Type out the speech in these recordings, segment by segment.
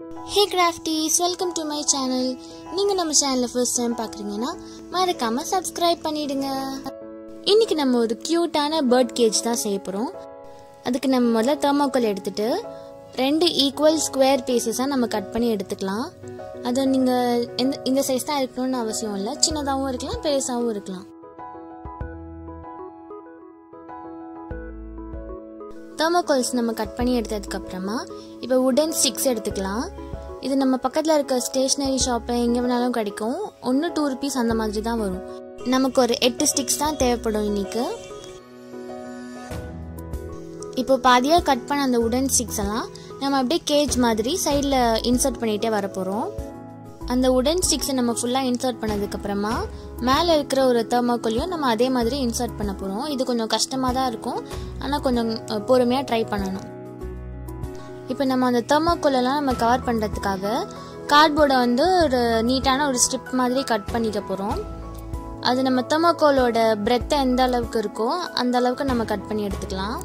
hey crafties welcome to my channel நீங்கள் நம்ம சேனலை ஃபர்ஸ்ட் டைம் பார்க்குறீங்கன்னா மறக்காமல் சப்ஸ்கிரைப் பண்ணிடுங்க இன்னைக்கு நம்ம ஒரு க்யூட்டான பேர்ட் கேஜ் தான் செய்ய போகிறோம் அதுக்கு நம்ம முதல்ல தெர்மோக்கோல் எடுத்துட்டு ரெண்டு ஈக்குவல் ஸ்கொயர் பீசஸாக நம்ம கட் பண்ணி எடுத்துக்கலாம் அது நீங்கள் எந்த இந்த சைஸ் தான் இருக்கணும்னு அவசியம் இல்லை சின்னதாகவும் இருக்கலாம் பெருசாகவும் இருக்கலாம் தெர்மோகோல்ஸ் நம்ம கட் பண்ணி எடுத்ததுக்கு அப்புறமா இப்போ உடன் ஸ்டிக்ஸ் எடுத்துக்கலாம் இது நம்ம பக்கத்தில் இருக்க ஸ்டேஷ்னரி ஷாப்பில் எங்கே வேணாலும் கிடைக்கும் ஒன்று டூ ருபீஸ் அந்த மாதிரி தான் வரும் நமக்கு ஒரு எட்டு ஸ்டிக்ஸ் தான் தேவைப்படும் இன்னைக்கு இப்போ பாதியாக கட் பண்ண அந்த உடன் ஸ்டிக்ஸ் எல்லாம் நம்ம அப்படியே கேஜ் மாதிரி சைடில் இன்சர்ட் பண்ணிகிட்டே வர போகிறோம் அந்த உடன் ஸ்டிக்ஸை நம்ம ஃபுல்லாக இன்சர்ட் பண்ணதுக்கப்புறமா மேலே இருக்கிற ஒரு தெர்மாக்கோலையும் நம்ம அதே மாதிரி இன்சர்ட் பண்ண போகிறோம் இது கொஞ்சம் கஷ்டமாக தான் இருக்கும் ஆனால் கொஞ்சம் பொறுமையாக ட்ரை பண்ணணும் இப்போ நம்ம அந்த தெர்மாக்கோலெல்லாம் நம்ம கவர் பண்ணுறதுக்காக கார்ட்போர்டை வந்து ஒரு நீட்டான ஒரு ஸ்ட்ரிப் மாதிரி கட் பண்ணிக்க போகிறோம் அது நம்ம தெர்மாக்கோலோட பிரெத்தை எந்த அளவுக்கு இருக்கோ அந்த அளவுக்கு நம்ம கட் பண்ணி எடுத்துக்கலாம்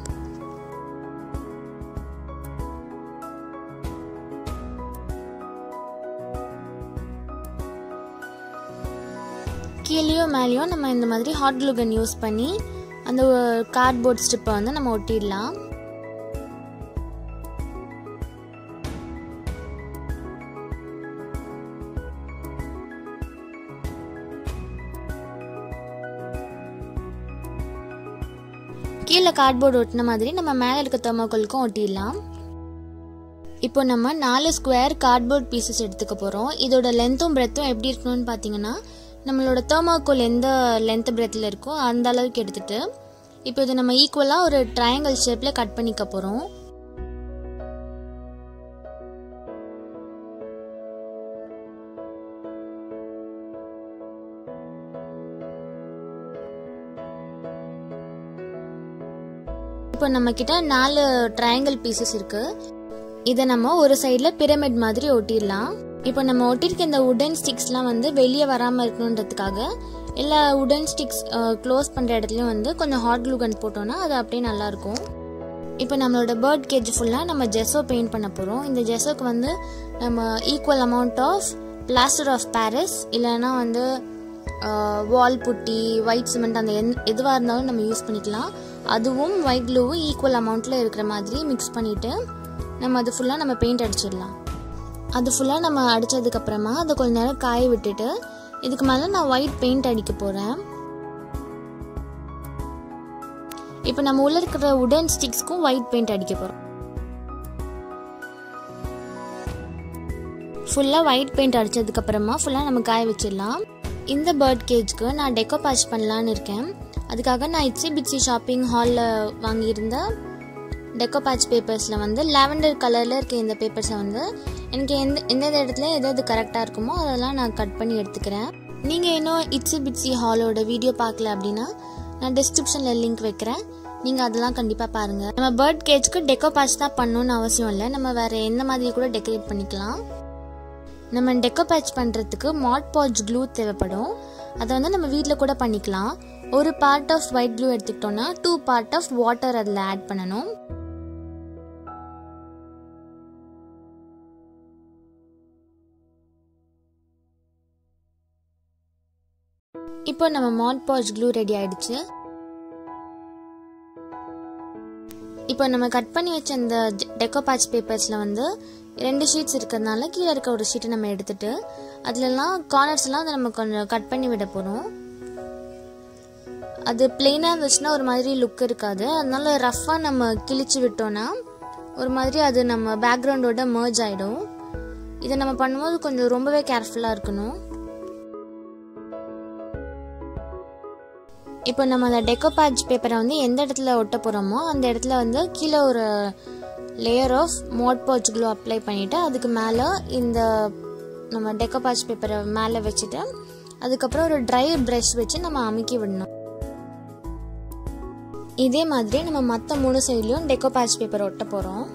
கீழேயும் மேலேயும் நம்ம இந்த மாதிரி ஹாட் க்ளூகன் யூஸ் பண்ணி அந்த கார்ட்போர்ட் ஸ்ட்ரிப்பை வந்து நம்ம ஒட்டிடலாம் கீழே கார்ட்போர்டு ஒட்டின மாதிரி நம்ம மேலே இருக்க தெர்மாக்கோலுக்கும் ஒட்டிடலாம் இப்போ நம்ம நாலு ஸ்கொயர் கார்ட்போர்ட் பீசஸ் எடுத்துக்க போகிறோம் இதோட லென்த்தும் பிரெத்தும் எப்படி இருக்கணும்னு பார்த்தீங்கன்னா நம்மளோட தெர்மாக்கோல் எந்த லென்த் பிரெத்தில் இருக்கோ அந்த அளவுக்கு எடுத்துட்டு இப்போ இதை நம்ம ஈக்குவலாக ஒரு ட்ரையாங்கிள் ஷேப்பில் கட் பண்ணிக்க போகிறோம் இப்போ நம்ம கிட்ட நாலு ட்ரையாங்கிள் பீசஸ் இருக்கு இதை நம்ம ஒரு சைடில் பிரமிட் மாதிரி ஒட்டிடலாம் இப்போ நம்ம ஒட்டிருக்க இந்த உடன் ஸ்டிக்ஸ்லாம் வந்து வெளியே வராமல் இருக்கணுன்றதுக்காக எல்லா உடன் ஸ்டிக்ஸ் க்ளோஸ் பண்ணுற இடத்துலையும் வந்து கொஞ்சம் ஹாட் க்ளூ கன் போட்டோன்னா அது அப்படியே நல்லாயிருக்கும் இப்போ நம்மளோட பேர்ட் கேஜ் ஃபுல்லாக நம்ம ஜெஸோ பெயிண்ட் பண்ண போகிறோம் இந்த ஜெஸோக்கு வந்து நம்ம equal amount of plaster of Paris இல்லைன்னா வந்து வால் புட்டி ஒயிட் சிமெண்ட் அந்த எந் எதுவாக இருந்தாலும் நம்ம யூஸ் பண்ணிக்கலாம் அதுவும் ஒயிட் க்ளூவும் ஈக்குவல் அமௌண்ட்டில் இருக்கிற மாதிரி மிக்ஸ் பண்ணிவிட்டு நம்ம அது ஃபுல்லாக நம்ம பெயிண்ட் அடிச்சிடலாம் அது ஃபுல்லாக நம்ம அடித்ததுக்கப்புறமா அதை கொஞ்ச நேரம் காய விட்டுட்டு இதுக்கு மேலே நான் ஒயிட் பெயிண்ட் அடிக்க போகிறேன் இப்போ நம்ம உள்ள இருக்கிற உடன் ஸ்டிக்ஸ்க்கும் ஒயிட் பெயிண்ட் அடிக்க போகிறோம் ஃபுல்லாக ஒயிட் பெயிண்ட் அடித்ததுக்கப்புறமா ஃபுல்லாக நம்ம காய வச்சிடலாம் இந்த பேர்ட் கேஜ்க்கு நான் டெக்கோ பேட்ச் பண்ணலான்னு இருக்கேன் அதுக்காக நான் இட்ஸி பிட்ஸி ஷாப்பிங் ஹாலில் வாங்கியிருந்த டெக்கோ பேட்ச் பேப்பர்ஸில் வந்து லாவெண்டர் கலரில் இருக்க இந்த பேப்பர்ஸை வந்து எனக்கு எந்த எந்தெந்த இடத்துல எது எது கரெக்டாக இருக்குமோ அதெல்லாம் நான் கட் பண்ணி எடுத்துக்கிறேன் நீங்கள் இன்னும் இட்ஸி பிட்ஸி ஹாலோட வீடியோ பார்க்கல அப்படின்னா நான் டிஸ்கிரிப்ஷனில் லிங்க் வைக்கிறேன் நீங்கள் அதெல்லாம் கண்டிப்பாக பாருங்கள் நம்ம பேர்ட் கேஜ்க்கு டெக்கோ பேட்ச் தான் பண்ணணும்னு அவசியம் இல்லை நம்ம வேறு எந்த மாதிரி கூட டெக்கரேட் பண்ணிக்கலாம் நம்ம டெக்கோ பேட்ச் பண்ணுறதுக்கு மாட் பாட்ச் க்ளூ தேவைப்படும் அதை வந்து நம்ம வீட்டில் கூட பண்ணிக்கலாம் ஒரு பார்ட் ஆஃப் ஒயிட் க்ளூ எடுத்துக்கிட்டோன்னா டூ பார்ட் ஆஃப் வாட்டர் அதில் ஆட் பண்ணணும் இப்போ நம்ம மாட் பாட்ச் க்ளூ ரெடி ஆயிடுச்சு இப்போ நம்ம கட் பண்ணி வச்ச அந்த டெக்கோ பேட்ச் பேப்பர்ஸில் வந்து ரெண்டு ஷீட்ஸ் இருக்கிறதுனால கீழே இருக்க ஒரு ஷீட்டை நம்ம எடுத்துட்டு அதுலலாம் கார்னர்ஸ்லாம் அதை நம்ம கொஞ்சம் கட் பண்ணி விட போகிறோம் அது பிளெயினாக இருந்துச்சுன்னா ஒரு மாதிரி லுக் இருக்காது அதனால ரஃப்பாக நம்ம கிழிச்சு விட்டோன்னா ஒரு மாதிரி அது நம்ம பேக்ரவுண்டோட மர்ஜ் ஆகிடும் இதை நம்ம பண்ணும்போது கொஞ்சம் ரொம்பவே கேர்ஃபுல்லாக இருக்கணும் இப்போ நம்ம அந்த டெக்கோ பேட்ச் பேப்பரை வந்து எந்த இடத்துல ஒட்ட போகிறோமோ அந்த இடத்துல வந்து கீழே ஒரு layer of Mod Podge glue apply பண்ணிவிட்டு அதுக்கு மேலே இந்த நம்ம டெக்கோ பேட்ச் பேப்பரை மேலே வச்சுட்டு அதுக்கப்புறம் ஒரு ட்ரை ப்ரஷ் வச்சு நம்ம அமுக்கி விடணும் இதே மாதிரி நம்ம மற்ற மூணு சைட்லேயும் டெக்கோ பேட்ச் பேப்பர் ஒட்ட போகிறோம்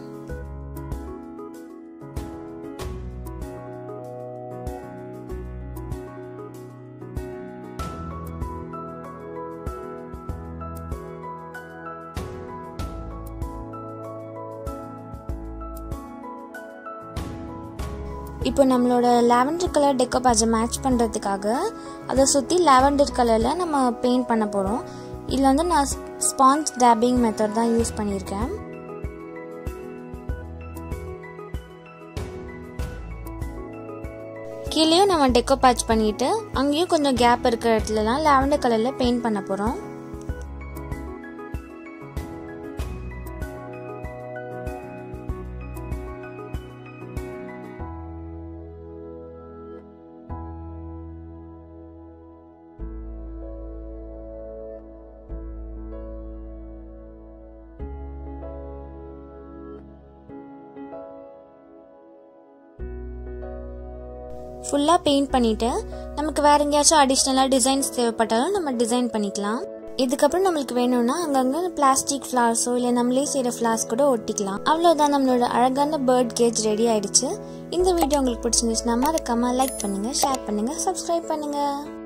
இப்போ நம்மளோட லாவெண்டர் கலர் டெக்கோ பேட்சை மேட்ச் பண்ணுறதுக்காக அதை சுற்றி லாவெண்டர் கலரில் நம்ம பெயிண்ட் பண்ண போகிறோம் இதில் வந்து நான் ஸ்பாஞ்ச் டேப்பிங் மெத்தட் தான் யூஸ் பண்ணியிருக்கேன் கீழேயும் நம்ம டெக்கோ பேட்ச் பண்ணிட்டு அங்கேயும் கொஞ்சம் கேப் இருக்கிற இடத்துலலாம் லாவெண்டர் கலரில் பெயிண்ட் பண்ண போகிறோம் ஃபுல்லாக பெயிண்ட் பண்ணிவிட்டு நமக்கு வேறு எங்கேயாச்சும் அடிஷ்னலாக டிசைன்ஸ் தேவைப்பட்டாலும் நம்ம டிசைன் பண்ணிக்கலாம் இதுக்கப்புறம் நம்மளுக்கு வேணும்னா அங்கங்கே பிளாஸ்டிக் ஃப்ளார்ஸோ இல்லை நம்மளே செய்கிற ஃப்ளார்ஸ் கூட ஒட்டிக்கலாம் அவ்வளோதான் நம்மளோட அழகான பேர்ட் கேஜ் ரெடி ஆயிடுச்சு இந்த வீடியோ உங்களுக்கு பிடிச்சிருந்துச்சுன்னா மறக்காமல் லைக் பண்ணுங்கள் ஷேர் பண்ணுங்கள் சப்ஸ்கிரைப் பண்ணுங்கள்